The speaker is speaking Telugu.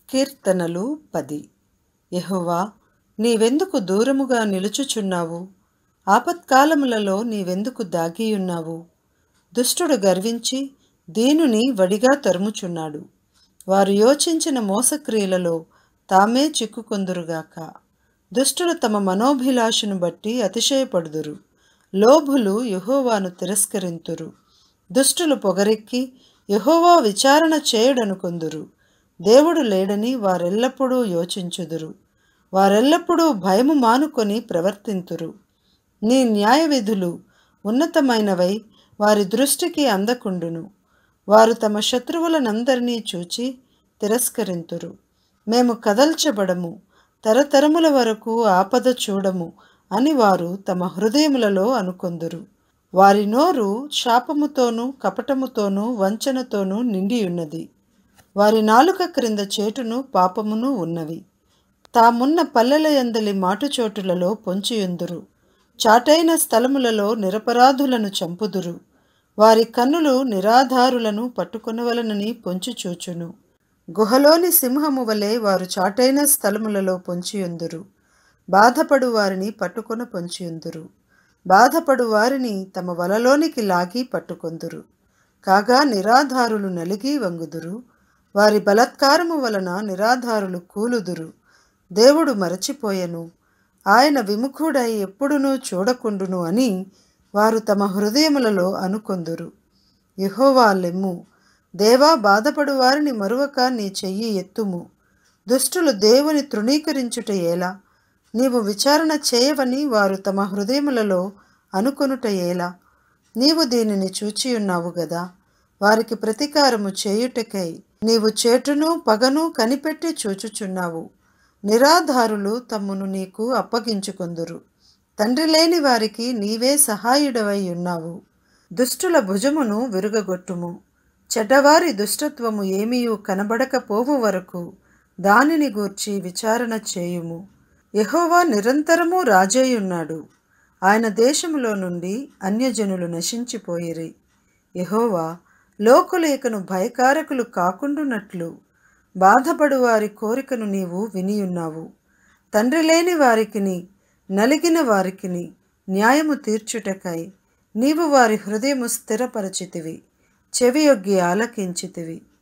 కీర్తనలు పది యెహోవా నీవెందుకు దూరముగా నిలుచుచున్నావు ఆపత్కాలములలో నీవెందుకు దాగియున్నావు దుష్టుడు గర్వించి దీనుని వడిగా తరుముచున్నాడు వారు యోచించిన మోసక్రియలలో తామే చిక్కుకొందురుగాక దుష్టులు తమ మనోభిలాషను బట్టి అతిశయపడుదురు లోభులు యెహోవాను తిరస్కరింతురు దుష్టులు పొగరెక్కి యెహోవా విచారణ చేయుడనుకొందురు దేవుడు లేడని వారెల్లప్పుడూ యోచించుదురు వారెల్లప్పుడూ భయము మానుకొని ప్రవర్తింతురు నీ న్యాయ విధులు ఉన్నతమైనవై వారి దృష్టికి అందకుండును వారు తమ శత్రువులనందరినీ చూచి తిరస్కరింతురు మేము కదల్చబడము తరతరముల వరకు ఆపద చూడము అని వారు తమ హృదయములలో అనుకొందురు వారి నోరు శాపముతోనూ కపటముతోనూ వంచనతోనూ నిండియున్నది వారి నాలుక క్రింద చేటును పాపమును ఉన్నవి తామున్న పల్లెల యందలి మాటుచోటులలో పొంచియుందురు చాటైన స్థలములలో నిరపరాధులను చంపుదురు వారి కన్నులు నిరాధారులను పట్టుకొనవలనని పొంచిచూచును గుహలోని సింహము వలె వారు చాటైన స్థలములలో పొంచియుందురు బాధపడు వారిని పట్టుకొన పొంచియుందురు బాధపడు వారిని తమ వలలోనికి లాగి పట్టుకొందురు కాగా నిరాధారులు నలిగి వంగుదురు వారి బలత్కారము వలన నిరాధారులు కూలుదురు దేవుడు మరచిపోయెను ఆయన విముఖుడై ఎప్పుడునూ చూడకుండును అని వారు తమ హృదయములలో అనుకొందురు యెహోవా లెమ్ము దేవా బాధపడు వారిని మరువక నీ చెయ్యి ఎత్తుము దుష్టులు దేవుని తృణీకరించుట ఎలా నీవు విచారణ చేయవని వారు తమ హృదయములలో అనుకొనుట ఎలా నీవు దీనిని చూచియున్నావు గదా వారికి ప్రతీకారము చేయుటకై నీవు చేటును పగను కనిపెట్టి చూచుచున్నావు నిరాధారులు తమ్మును నీకు అప్పగించుకొందురు తండ్రి లేని వారికి నీవే సహాయుడవై ఉన్నావు దుష్టుల భుజమును విరుగగొట్టుము చెడ్డవారి దుష్టత్వము ఏమీయూ కనబడకపోవు వరకు దానిని గూర్చి విచారణ చేయుము యెహోవా నిరంతరము రాజేయున్నాడు ఆయన దేశములో నుండి అన్యజనులు నశించిపోయిరి యెహోవా లోకులేకను భయకారకులు కాకుండునట్లు బాధపడు వారి కోరికను నీవు వినియున్నావు తండ్రి లేని వారికిని నలిగిన వారికిని న్యాయము తీర్చుటకై నీవు వారి హృదయము స్థిరపరచితివి చెవియొగ్గి ఆలకించితివి